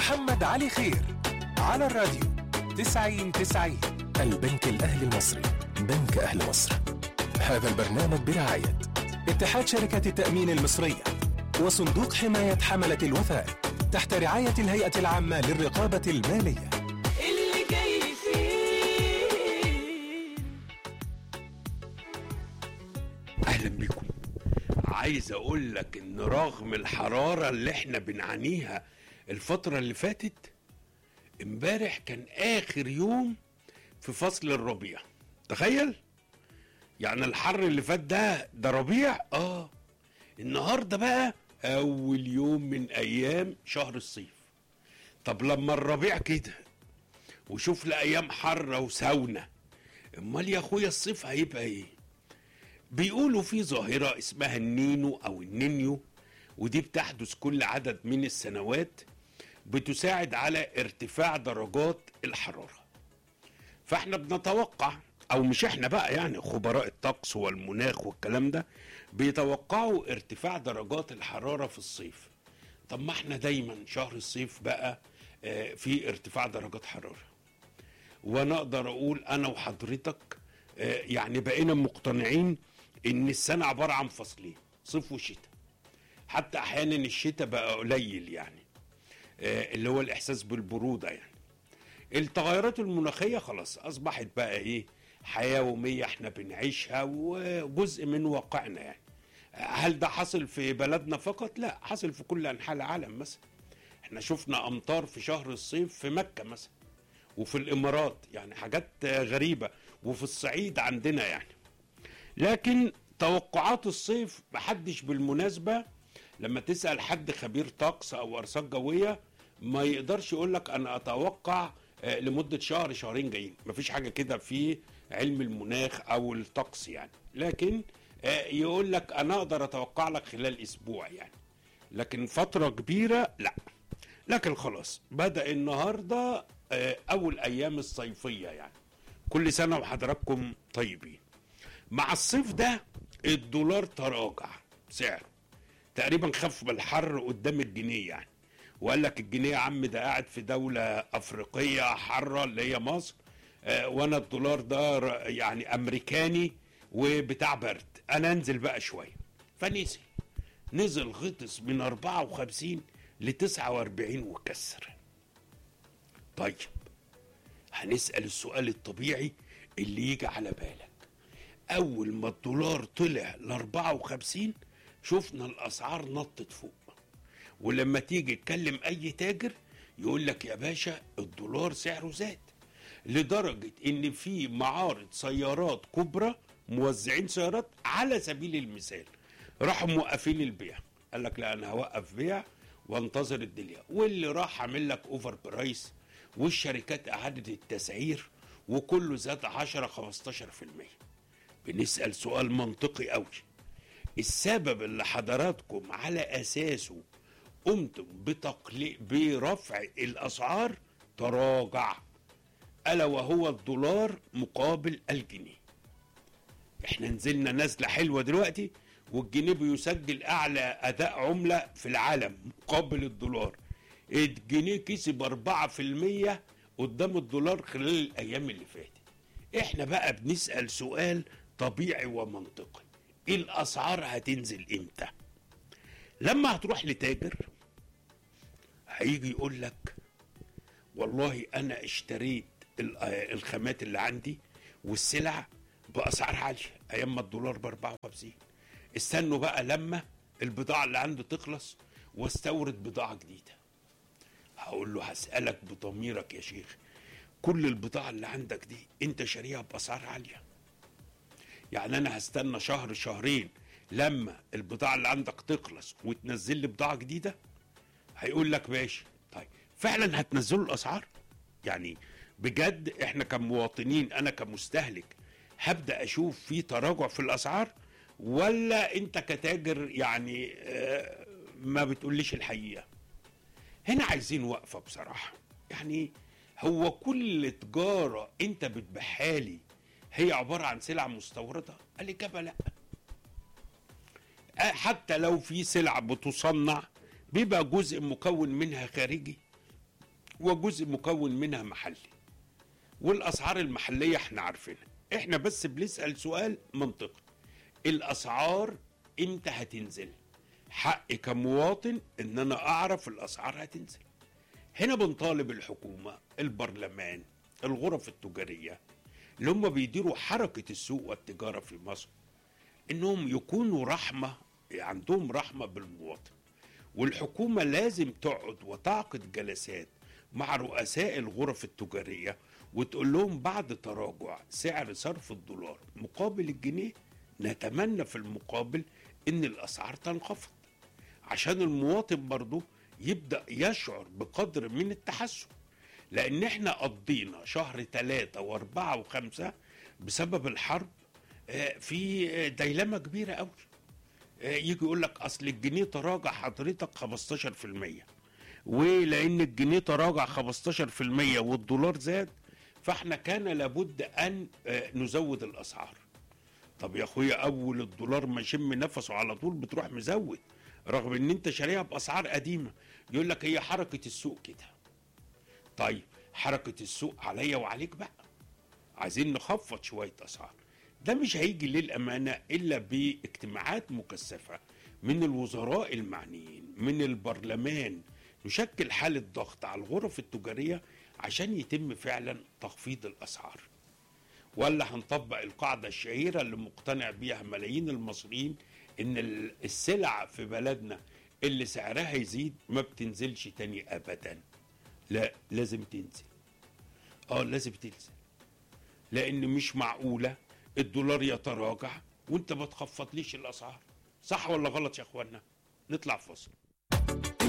محمد علي خير على الراديو 90 90 البنك الأهلي المصري بنك أهل مصر هذا البرنامج برعاية اتحاد شركة التأمين المصرية وصندوق حماية حملة الوثائق تحت رعاية الهيئة العامة للرقابة المالية اللي جاي فيه اهلا بكم عايز اقول لك ان رغم الحراره اللي احنا بنعانيها الفتره اللي فاتت امبارح كان اخر يوم في فصل الربيع تخيل يعني الحر اللي فات ده ده ربيع اه النهارده بقى اول يوم من ايام شهر الصيف طب لما الربيع كده وشوف لايام حاره وساونه امال يا اخويا الصيف هيبقى ايه بيقولوا في ظاهرة اسمها النينو أو النينيو ودي بتحدث كل عدد من السنوات بتساعد على ارتفاع درجات الحرارة فاحنا بنتوقع أو مش احنا بقى يعني خبراء الطقس والمناخ والكلام ده بيتوقعوا ارتفاع درجات الحرارة في الصيف طب ما احنا دايما شهر الصيف بقى آه، في ارتفاع درجات حرارة وانا اقدر اقول انا وحضرتك آه، يعني بقينا مقتنعين ان السنه عباره عن فصلين صيف وشتاء حتى احيانا الشتاء بقى قليل يعني آه، اللي هو الاحساس بالبروده يعني التغيرات المناخيه خلاص اصبحت بقى ايه حياه يوميه احنا بنعيشها وجزء من واقعنا يعني هل ده حصل في بلدنا فقط لا حصل في كل انحاء العالم مثلا احنا شفنا امطار في شهر الصيف في مكه مثلا وفي الامارات يعني حاجات غريبه وفي الصعيد عندنا يعني لكن توقعات الصيف محدش بالمناسبه لما تسال حد خبير طقس او ارصاد جويه ما يقدرش يقول لك انا اتوقع آه، لمده شهر شهرين جايين مفيش حاجه كده في علم المناخ او الطقس يعني لكن آه، يقول لك انا اقدر اتوقع لك خلال اسبوع يعني لكن فتره كبيره لا لكن خلاص بدا النهارده آه، اول ايام الصيفيه يعني كل سنه وحضراتكم طيبين مع الصيف ده الدولار تراجع سعره تقريبا خف بالحر قدام الجنيه يعني وقال لك الجنيه يا عم ده قاعد في دوله افريقيه حاره اللي هي مصر آه، وانا الدولار ده ر- يعني امريكاني وبتاع برد انا انزل بقى شويه فنزل نزل غطس من 54 ل 49 وكسر طيب هنسأل السؤال الطبيعي اللي يجي على بالك أول ما الدولار طلع ل 54 شفنا الأسعار نطت فوق ولما تيجي تكلم أي تاجر يقول لك يا باشا الدولار سعره زاد لدرجة إن في معارض سيارات كبرى موزعين سيارات على سبيل المثال راحوا موقفين البيع قال لك لا أنا هوقف بيع وانتظر الدنيا واللي راح عامل لك اوفر برايس والشركات اعادت التسعير وكله زاد 10 15% بنسال سؤال منطقي قوي السبب اللي حضراتكم على اساسه قمتم بتقليل برفع الاسعار تراجع الا وهو الدولار مقابل الجنيه احنا نزلنا نزله حلوه دلوقتي والجنيه بيسجل اعلى اداء عمله في العالم مقابل الدولار الجنيه كسب 4% قدام الدولار خلال الايام اللي فاتت احنا بقى بنسال سؤال طبيعي ومنطقي الاسعار هتنزل امتى لما هتروح لتاجر هيجي يقول لك والله انا اشتريت ال- آه الخامات اللي عندي والسلع باسعار عاليه ايام ما الدولار ب 54 استنوا بقى لما البضاعه اللي عنده تخلص واستورد بضاعه جديده هقول له هسالك بضميرك يا شيخ كل البضاعه اللي عندك دي انت شاريها باسعار عاليه يعني انا هستنى شهر شهرين لما البضاعه اللي عندك تخلص وتنزل لي بضاعه جديده هيقول لك ماشي طيب فعلا هتنزلوا الاسعار يعني بجد احنا كمواطنين انا كمستهلك هبدا اشوف في تراجع في الاسعار ولا انت كتاجر يعني آه، ما بتقوليش الحقيقه هنا عايزين وقفه بصراحه يعني هو كل تجاره انت بتبيعها لي هي عباره عن سلع مستورده الاجابه لا آه، حتى لو في سلع بتصنع بيبقى جزء مكون منها خارجي وجزء مكون منها محلي والاسعار المحليه احنا عارفينها احنا بس بنسال سؤال منطقي الاسعار امتى هتنزل حقي كمواطن ان انا اعرف الاسعار هتنزل هنا بنطالب الحكومه البرلمان الغرف التجاريه اللي هم بيديروا حركه السوق والتجاره في مصر انهم يكونوا رحمه عندهم رحمه بالمواطن والحكومه لازم تقعد وتعقد جلسات مع رؤساء الغرف التجاريه وتقول لهم بعد تراجع سعر صرف الدولار مقابل الجنيه نتمنى في المقابل ان الاسعار تنخفض عشان المواطن برضه يبدا يشعر بقدر من التحسن لان احنا قضينا شهر ثلاثة واربعة وخمسة بسبب الحرب آه، في آه، ديلمة كبيرة قوي آه، يجي يقول لك اصل الجنيه تراجع حضرتك 15% ولان الجنيه تراجع 15% والدولار زاد فاحنا كان لابد ان آه، نزود الاسعار طب يا اخويا اول الدولار ما يشم نفسه على طول بتروح مزود رغم ان انت شاريها باسعار قديمه يقول لك هي حركه السوق كده طيب حركه السوق عليا وعليك بقى عايزين نخفض شويه اسعار ده مش هيجي للامانه الا باجتماعات مكثفه من الوزراء المعنيين من البرلمان نشكل حاله ضغط على الغرف التجاريه عشان يتم فعلا تخفيض الاسعار ولا هنطبق القاعدة الشهيرة اللي مقتنع بيها ملايين المصريين إن ال- السلع في بلدنا اللي سعرها يزيد ما بتنزلش تاني أبدا لا لازم تنزل اه لازم تنزل لأن مش معقولة الدولار يتراجع وانت ما تخفضليش الأسعار صح ولا غلط يا اخوانا نطلع فاصل